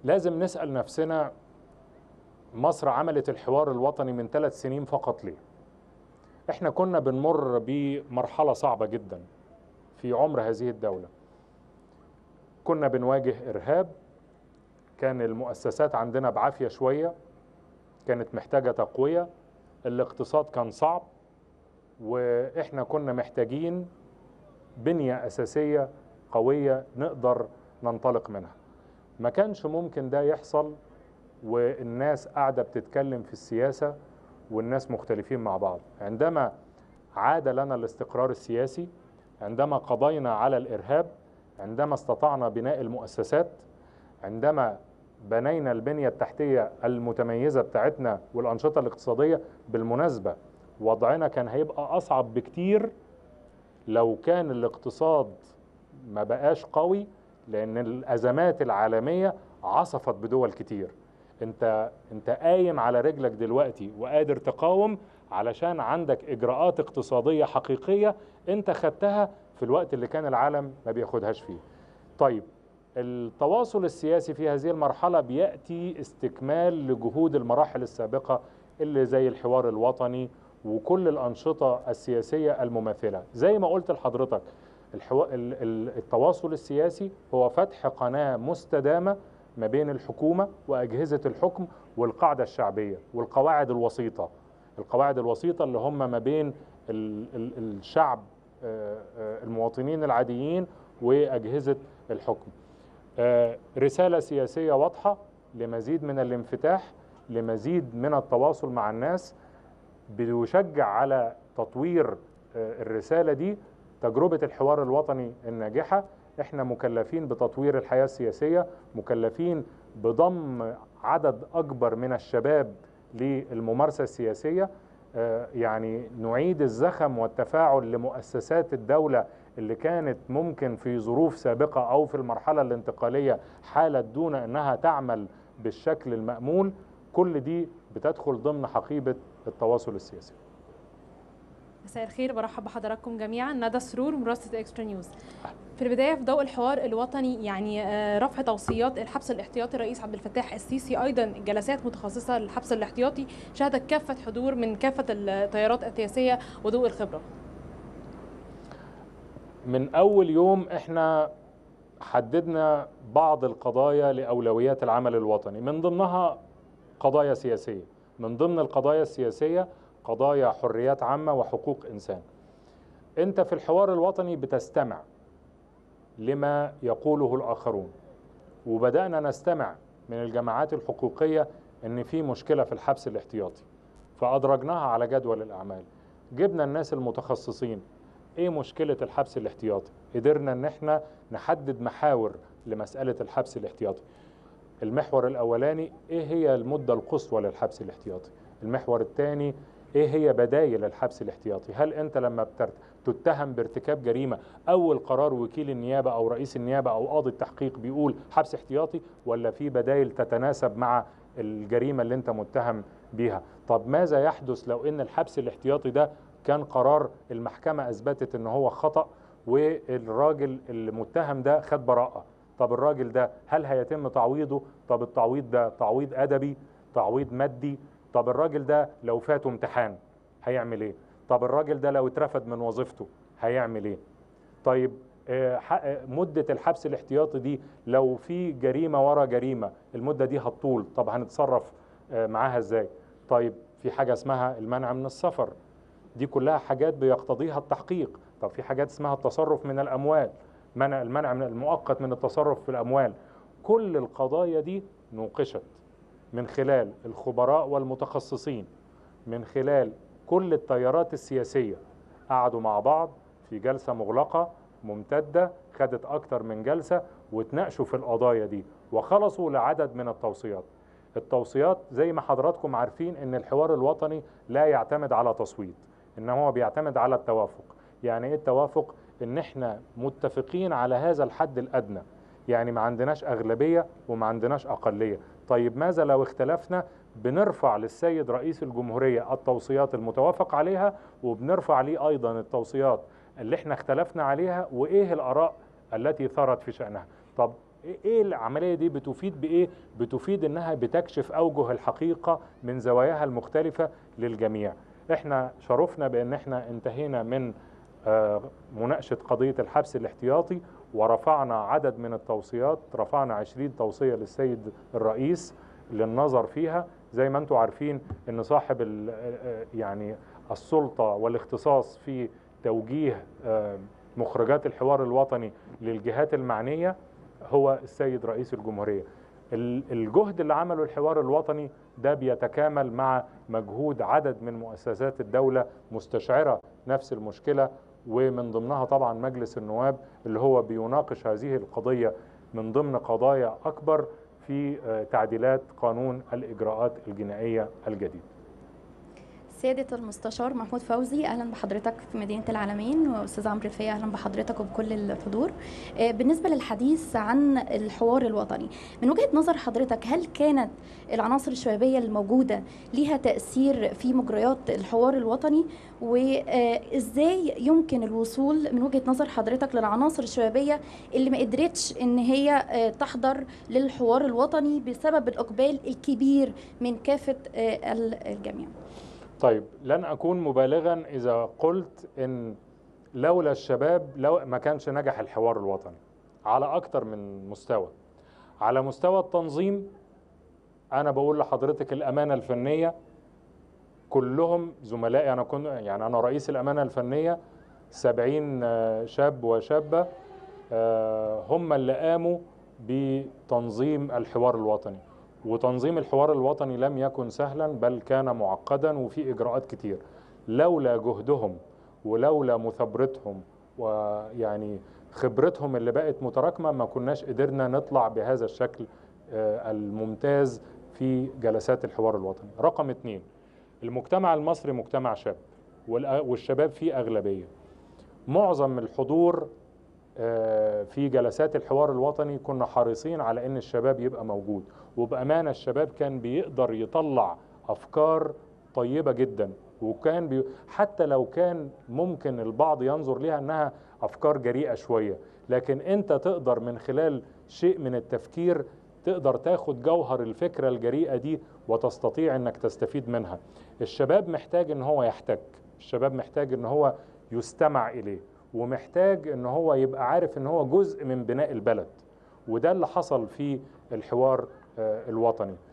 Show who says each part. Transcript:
Speaker 1: لازم نسال نفسنا مصر عملت الحوار الوطني من ثلاث سنين فقط ليه احنا كنا بنمر بمرحله صعبه جدا في عمر هذه الدوله كنا بنواجه ارهاب كان المؤسسات عندنا بعافيه شويه كانت محتاجه تقويه الاقتصاد كان صعب واحنا كنا محتاجين بنيه اساسيه قويه نقدر ننطلق منها ما كانش ممكن ده يحصل والناس قاعده بتتكلم في السياسه والناس مختلفين مع بعض عندما عاد لنا الاستقرار السياسي عندما قضينا على الارهاب عندما استطعنا بناء المؤسسات عندما بنينا البنيه التحتيه المتميزه بتاعتنا والانشطه الاقتصاديه بالمناسبه وضعنا كان هيبقى اصعب بكتير لو كان الاقتصاد ما بقاش قوي لان الازمات العالميه عصفت بدول كتير انت انت قايم على رجلك دلوقتي وقادر تقاوم علشان عندك اجراءات اقتصاديه حقيقيه انت خدتها في الوقت اللي كان العالم ما بياخدهاش فيه طيب التواصل السياسي في هذه المرحله بياتي استكمال لجهود المراحل السابقه اللي زي الحوار الوطني وكل الانشطه السياسيه المماثله زي ما قلت لحضرتك الحو... التواصل السياسي هو فتح قناه مستدامه ما بين الحكومه واجهزه الحكم والقاعده الشعبيه والقواعد الوسيطه القواعد الوسيطه اللي هم ما بين ال... ال... الشعب المواطنين العاديين واجهزه الحكم رساله سياسيه واضحه لمزيد من الانفتاح لمزيد من التواصل مع الناس بيشجع على تطوير الرساله دي تجربه الحوار الوطني الناجحه احنا مكلفين بتطوير الحياه السياسيه مكلفين بضم عدد اكبر من الشباب للممارسه السياسيه يعني نعيد الزخم والتفاعل لمؤسسات الدوله اللي كانت ممكن في ظروف سابقه او في المرحله الانتقاليه حالت دون انها تعمل بالشكل المامول كل دي بتدخل ضمن حقيبه التواصل السياسي
Speaker 2: مساء الخير برحب بحضراتكم جميعا ندى سرور مراسله اكسترا نيوز في البدايه في ضوء الحوار الوطني يعني رفع توصيات الحبس الاحتياطي الرئيس عبد الفتاح السيسي ايضا جلسات متخصصه للحبس الاحتياطي شهدت كافه حضور من كافه التيارات السياسيه وضوء الخبره
Speaker 1: من اول يوم احنا حددنا بعض القضايا لاولويات العمل الوطني من ضمنها قضايا سياسيه من ضمن القضايا السياسيه قضايا حريات عامه وحقوق انسان انت في الحوار الوطني بتستمع لما يقوله الاخرون وبدانا نستمع من الجماعات الحقوقيه ان في مشكله في الحبس الاحتياطي فادرجناها على جدول الاعمال جبنا الناس المتخصصين ايه مشكله الحبس الاحتياطي قدرنا ان احنا نحدد محاور لمساله الحبس الاحتياطي المحور الاولاني ايه هي المده القصوى للحبس الاحتياطي المحور الثاني ايه هي بدايل الحبس الاحتياطي هل انت لما تتهم بارتكاب جريمه اول قرار وكيل النيابه او رئيس النيابه او قاضي التحقيق بيقول حبس احتياطي ولا في بدايل تتناسب مع الجريمه اللي انت متهم بيها طب ماذا يحدث لو ان الحبس الاحتياطي ده كان قرار المحكمه اثبتت ان هو خطا والراجل المتهم ده خد براءه طب الراجل ده هل هيتم تعويضه طب التعويض ده تعويض ادبي تعويض مادي طب الراجل ده لو فاته امتحان هيعمل ايه طب الراجل ده لو اترفد من وظيفته هيعمل ايه طيب مدة الحبس الاحتياطي دي لو في جريمة ورا جريمة المدة دي هتطول طب هنتصرف معاها ازاي طيب في حاجة اسمها المنع من السفر دي كلها حاجات بيقتضيها التحقيق طب في حاجات اسمها التصرف من الأموال منع المنع من المؤقت من التصرف في الأموال كل القضايا دي نوقشت من خلال الخبراء والمتخصصين من خلال كل التيارات السياسية قعدوا مع بعض في جلسة مغلقة ممتدة خدت أكتر من جلسة وتناقشوا في القضايا دي وخلصوا لعدد من التوصيات التوصيات زي ما حضراتكم عارفين ان الحوار الوطني لا يعتمد على تصويت انما هو بيعتمد على التوافق يعني ايه التوافق ان احنا متفقين على هذا الحد الادنى يعني ما عندناش اغلبيه وما عندناش اقليه طيب ماذا لو اختلفنا بنرفع للسيد رئيس الجمهوريه التوصيات المتوافق عليها وبنرفع ليه ايضا التوصيات اللي احنا اختلفنا عليها وايه الاراء التي ثارت في شانها طب ايه العمليه دي بتفيد بايه بتفيد انها بتكشف اوجه الحقيقه من زواياها المختلفه للجميع احنا شرفنا بان احنا انتهينا من آه، مناقشه قضيه الحبس الاحتياطي ورفعنا عدد من التوصيات رفعنا 20 توصيه للسيد الرئيس للنظر فيها زي ما انتم عارفين ان صاحب ال- آه، يعني السلطه والاختصاص في توجيه آه، مخرجات الحوار الوطني للجهات المعنيه هو السيد رئيس الجمهوريه ال- الجهد اللي عمله الحوار الوطني ده بيتكامل مع مجهود عدد من مؤسسات الدوله مستشعره نفس المشكله ومن ضمنها طبعا مجلس النواب اللي هو بيناقش هذه القضيه من ضمن قضايا اكبر في آه، تعديلات قانون الاجراءات الجنائيه الجديد
Speaker 3: سيادة المستشار محمود فوزي أهلا بحضرتك في مدينة العالمين وأستاذ عمرو الفيا أهلا بحضرتك وبكل الحضور آه، بالنسبة للحديث عن الحوار الوطني من وجهة نظر حضرتك هل كانت العناصر الشبابية الموجودة ليها تأثير في مجريات الحوار الوطني وإزاي يمكن الوصول من وجهة نظر حضرتك للعناصر الشبابية اللي ما قدرتش إن هي آه، تحضر للحوار الوطني بسبب الإقبال الكبير من كافة آه، الجميع
Speaker 1: طيب لن اكون مبالغا اذا قلت ان لولا الشباب لو ما كانش نجح الحوار الوطني على اكتر من مستوى على مستوى التنظيم انا بقول لحضرتك الامانه الفنيه كلهم زملائي انا كنت يعني انا رئيس الامانه الفنيه سبعين آه، شاب وشابه آه، هم اللي قاموا بتنظيم الحوار الوطني وتنظيم الحوار الوطني لم يكن سهلا بل كان معقدا وفي اجراءات كتير لولا جهدهم ولولا مثابرتهم ويعني خبرتهم اللي بقت متراكمه ما كناش قدرنا نطلع بهذا الشكل آه، الممتاز في جلسات الحوار الوطني رقم اتنين المجتمع المصري مجتمع شاب والأ- والشباب فيه أغلبية معظم الحضور آه، في جلسات الحوار الوطني كنا حريصين على ان الشباب يبقى موجود وبامانه الشباب كان بيقدر يطلع افكار طيبه جدا وكان بي حتى لو كان ممكن البعض ينظر ليها انها افكار جريئه شويه لكن انت تقدر من خلال شيء من التفكير تقدر تاخد جوهر الفكره الجريئه دي وتستطيع انك تستفيد منها الشباب محتاج ان هو يحتك الشباب محتاج ان هو يستمع اليه ومحتاج ان هو يبقى عارف ان هو جزء من بناء البلد وده اللي حصل في الحوار آه، الوطني